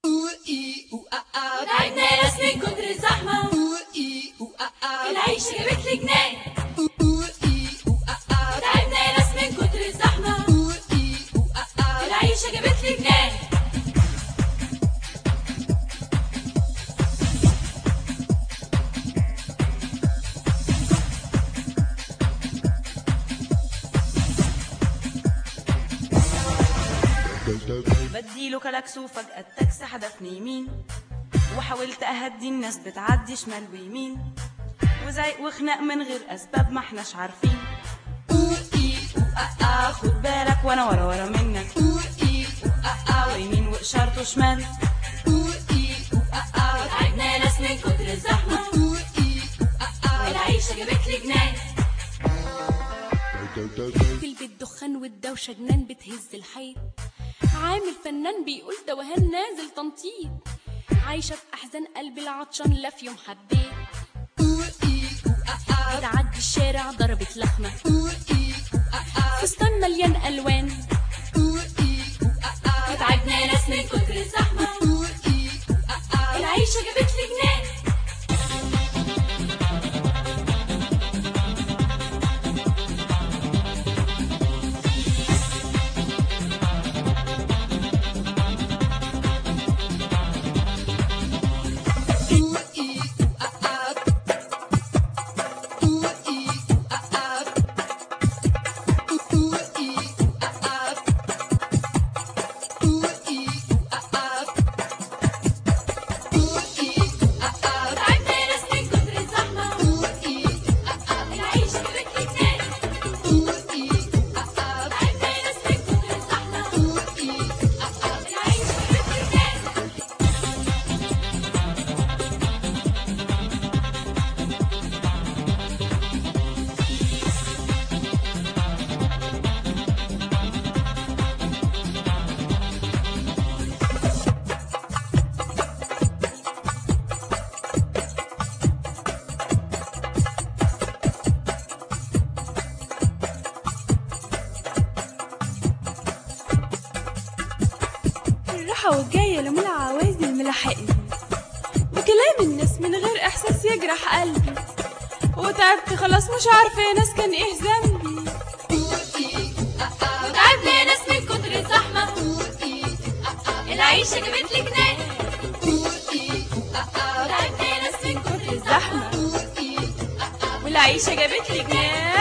تعبنا ناس من كتر الزحمة العيشة جابت لي جنان تعبنا ناس من كتر الزحمة العيشة جابت لي جنان بديله كلاكس وفجأة التاكسي حدفني يمين وحاولت أهدي الناس بتعدي شمال ويمين وزعيق وخناق من غير أسباب ما احناش عارفين خد بالك وانا ورا ورا منك ويمين وإشارته وشمال تعبنا ناس من كتر الزحمة العيشة جابت لي جنان في البيت دخان والدوشة جنان بتهز الحيط عامل فنان بيقول توهان نازل تنطيط عايشة في أحزان قلبي العطشان لا في يوم حبيت بتعدي الشارع ضربت لخمة فستان مليان ألوان تعبنا ناس من كتر الزحمة العيشة جابت لي جنان تعبنا ناس من كتر الزحمة العيشة جابت لي جنان تعبنا ناس من كتر الزحمة العيشة جابت لي جنان الراحة والجاية لم العوازل ملاحقني وكلام الناس من غير إحساس يجرح قلبي وتعبت خلاص مش عارفة يا ناس كان إيه ذنبي تعبنا ناس من كتر الزحمة العيشة جابت لي جنان تعبنا ناس من كتر الزحمة والعيشة جابت لي جنان